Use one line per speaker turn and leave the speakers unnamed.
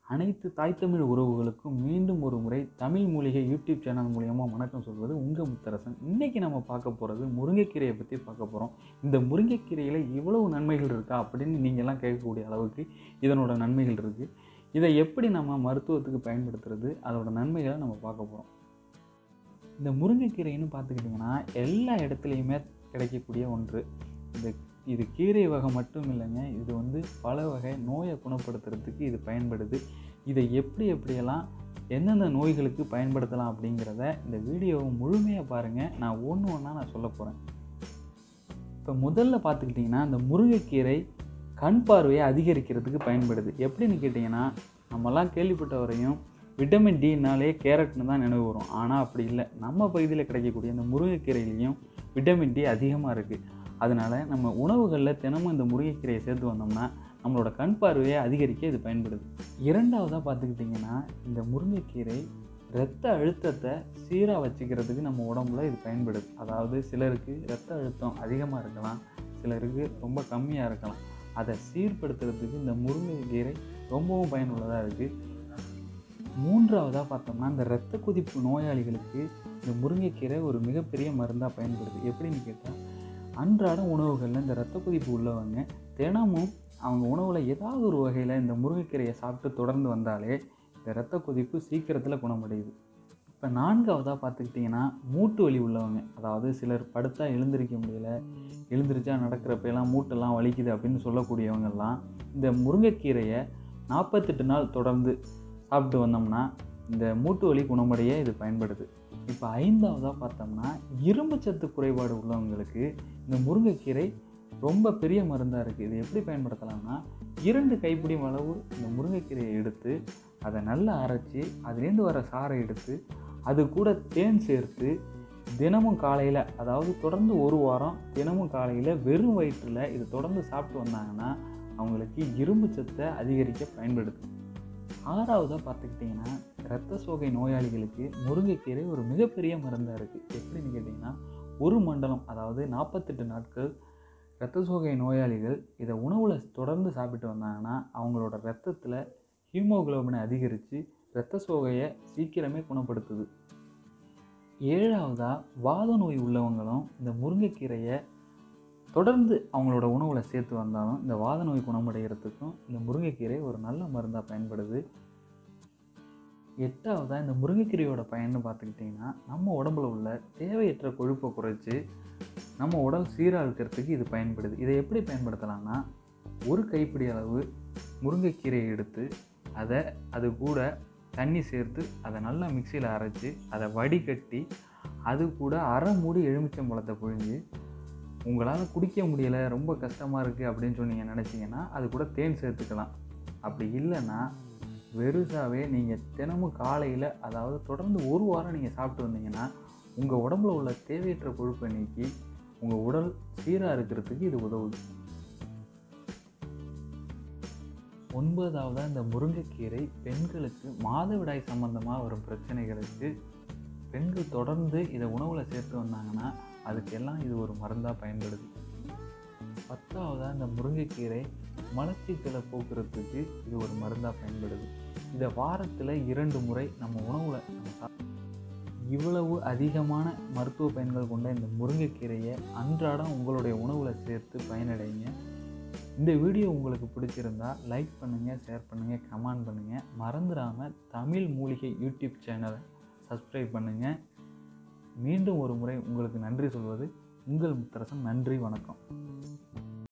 அனைத்து தாய் தமிழ் உறவுகளுக்கும் மீண்டும் ஒரு முறை தமிழ் மூலிகை யூடியூப் சேனல் மூலியமாக வணக்கம் சொல்வது உங்கள் முத்தரசன் இன்றைக்கி நம்ம பார்க்க போகிறது முருங்கைக்கீரையை பற்றி பார்க்க போகிறோம் இந்த முருங்கைக்கீரையில் இவ்வளவு நன்மைகள் இருக்கா அப்படின்னு நீங்கள்லாம் கேட்கக்கூடிய அளவுக்கு இதனோட நன்மைகள் இருக்குது இதை எப்படி நம்ம மருத்துவத்துக்கு பயன்படுத்துறது அதோட நன்மைகளை நம்ம பார்க்க போகிறோம் இந்த முருங்கைக்கீரைன்னு பார்த்துக்கிட்டிங்கன்னா எல்லா இடத்துலையுமே கிடைக்கக்கூடிய ஒன்று இந்த இது கீரை வகை மட்டும் இல்லைங்க இது வந்து பல வகை நோயை குணப்படுத்துறதுக்கு இது பயன்படுது இதை எப்படி எப்படியெல்லாம் எந்தெந்த நோய்களுக்கு பயன்படுத்தலாம் அப்படிங்கிறத இந்த வீடியோவை முழுமையாக பாருங்கள் நான் ஒன்று ஒன்றா நான் சொல்ல போகிறேன் இப்போ முதல்ல பார்த்துக்கிட்டிங்கன்னா இந்த முருங்கைக்கீரை கண் பார்வையை அதிகரிக்கிறதுக்கு பயன்படுது எப்படின்னு கேட்டிங்கன்னா நம்மலாம் கேள்விப்பட்ட வரையும் விட்டமின் டினாலே கேரட்னு தான் நினைவு வரும் ஆனால் அப்படி இல்லை நம்ம பகுதியில் கிடைக்கக்கூடிய இந்த முருங்கைக்கீரையிலையும் விட்டமின் டி அதிகமாக இருக்குது அதனால் நம்ம உணவுகளில் தினமும் இந்த முருங்கைக்கீரையை சேர்த்து வந்தோம்னா நம்மளோட கண் பார்வையை அதிகரிக்க இது பயன்படுது இரண்டாவதாக பார்த்துக்கிட்டிங்கன்னா இந்த முருங்கைக்கீரை இரத்த அழுத்தத்தை சீராக வச்சுக்கிறதுக்கு நம்ம உடம்புல இது பயன்படுது அதாவது சிலருக்கு இரத்த அழுத்தம் அதிகமாக இருக்கலாம் சிலருக்கு ரொம்ப கம்மியாக இருக்கலாம் அதை சீர்படுத்துறதுக்கு இந்த முருங்கைக்கீரை ரொம்பவும் பயனுள்ளதாக இருக்குது மூன்றாவதாக பார்த்தோம்னா இந்த இரத்த கொதிப்பு நோயாளிகளுக்கு இந்த முருங்கைக்கீரை ஒரு மிகப்பெரிய மருந்தாக பயன்படுது எப்படின்னு கேட்டால் அன்றாடம் உணவுகளில் இந்த இரத்த கொதிப்பு உள்ளவங்க தினமும் அவங்க உணவில் ஏதாவது ஒரு வகையில் இந்த முருங்கைக்கீரையை சாப்பிட்டு தொடர்ந்து வந்தாலே இந்த இரத்த கொதிப்பு சீக்கிரத்தில் குணமடையுது இப்போ நான்காவதாக பார்த்துக்கிட்டிங்கன்னா மூட்டு வலி உள்ளவங்க அதாவது சிலர் படுத்தா எழுந்திருக்க முடியல எழுந்திரிச்சா நடக்கிறப்பெல்லாம் மூட்டெல்லாம் வலிக்குது அப்படின்னு சொல்லக்கூடியவங்கெல்லாம் இந்த முருங்கைக்கீரையை நாற்பத்தெட்டு நாள் தொடர்ந்து சாப்பிட்டு வந்தோம்னா இந்த மூட்டு வலி குணமடைய இது பயன்படுது இப்போ ஐந்தாவதாக பார்த்தோம்னா இரும்பு சத்து குறைபாடு உள்ளவங்களுக்கு இந்த முருங்கைக்கீரை ரொம்ப பெரிய மருந்தாக இருக்குது இது எப்படி பயன்படுத்தலாம்னா இரண்டு கைப்பிடி அளவு இந்த முருங்கைக்கீரையை எடுத்து அதை நல்லா அரைச்சி அதுலேருந்து வர சாறை எடுத்து அது கூட தேன் சேர்த்து தினமும் காலையில் அதாவது தொடர்ந்து ஒரு வாரம் தினமும் காலையில் வெறும் வயிற்றில் இது தொடர்ந்து சாப்பிட்டு வந்தாங்கன்னா அவங்களுக்கு இரும்பு சத்தை அதிகரிக்க பயன்படுது ஆறாவதாக பார்த்துக்கிட்டிங்கன்னா இரத்த சோகை நோயாளிகளுக்கு முருங்கைக்கீரை ஒரு மிகப்பெரிய மருந்தாக இருக்குது எப்படின்னு கேட்டிங்கன்னா ஒரு மண்டலம் அதாவது நாற்பத்தெட்டு நாட்கள் இரத்த சோகை நோயாளிகள் இதை உணவில் தொடர்ந்து சாப்பிட்டு வந்தாங்கன்னா அவங்களோட ரத்தத்தில் ஹீமோகுளோபினை அதிகரித்து இரத்த சோகையை சீக்கிரமே குணப்படுத்துது ஏழாவதாக வாத நோய் உள்ளவங்களும் இந்த முருங்கைக்கீரையை தொடர்ந்து அவங்களோட உணவில் சேர்த்து வந்தாலும் இந்த வாத நோய் குணமடைகிறதுக்கும் இந்த முருங்கைக்கீரை ஒரு நல்ல மருந்தாக பயன்படுது எட்டாவதாக இந்த முருங்கைக்கீரையோட பயன்னு பார்த்துக்கிட்டிங்கன்னா நம்ம உடம்புல உள்ள தேவையற்ற கொழுப்பை குறைச்சி நம்ம உடல் சீராக இருக்கிறதுக்கு இது பயன்படுது இதை எப்படி பயன்படுத்தலாம்னா ஒரு கைப்பிடி அளவு முருங்கைக்கீரையை எடுத்து அதை அது கூட தண்ணி சேர்த்து அதை நல்லா மிக்சியில் அரைச்சி அதை வடிகட்டி அது கூட அரை மூடி எலுமிச்சம்பழத்தை புழிஞ்சு உங்களால் குடிக்க முடியலை ரொம்ப கஷ்டமாக இருக்குது அப்படின்னு சொல்லி நீங்கள் நினச்சிங்கன்னா அது கூட தேன் சேர்த்துக்கலாம் அப்படி இல்லைன்னா வெறுசாகவே நீங்கள் தினமும் காலையில் அதாவது தொடர்ந்து ஒரு வாரம் நீங்கள் சாப்பிட்டு வந்தீங்கன்னா உங்கள் உடம்புல உள்ள தேவையற்ற கொழுப்பை நீக்கி உங்கள் உடல் சீராக இருக்கிறதுக்கு இது உதவுது ஒன்பதாவதாக இந்த முருங்கைக்கீரை பெண்களுக்கு மாதவிடாய் சம்பந்தமாக வரும் பிரச்சனைகளுக்கு பெண்கள் தொடர்ந்து இதை உணவில் சேர்த்து வந்தாங்கன்னா அதுக்கெல்லாம் இது ஒரு மருந்தாக பயன்படுது பத்தாவதாக இந்த முருங்கைக்கீரை மலச்சிக்கலை போக்குறதுக்கு இது ஒரு மருந்தாக பயன்படுது இதை வாரத்தில் இரண்டு முறை நம்ம உணவில் நம்ம சாப்பிட்டு இவ்வளவு அதிகமான மருத்துவ பயன்கள் கொண்ட இந்த முருங்கைக்கீரையை அன்றாடம் உங்களுடைய உணவில் சேர்த்து பயனடைங்க இந்த வீடியோ உங்களுக்கு பிடிச்சிருந்தா லைக் பண்ணுங்கள் ஷேர் பண்ணுங்கள் கமெண்ட் பண்ணுங்கள் மறந்துடாமல் தமிழ் மூலிகை யூடியூப் சேனலை சப்ஸ்கிரைப் பண்ணுங்கள் மீண்டும் ஒரு முறை உங்களுக்கு நன்றி சொல்வது உங்கள் முத்தரசன் நன்றி வணக்கம்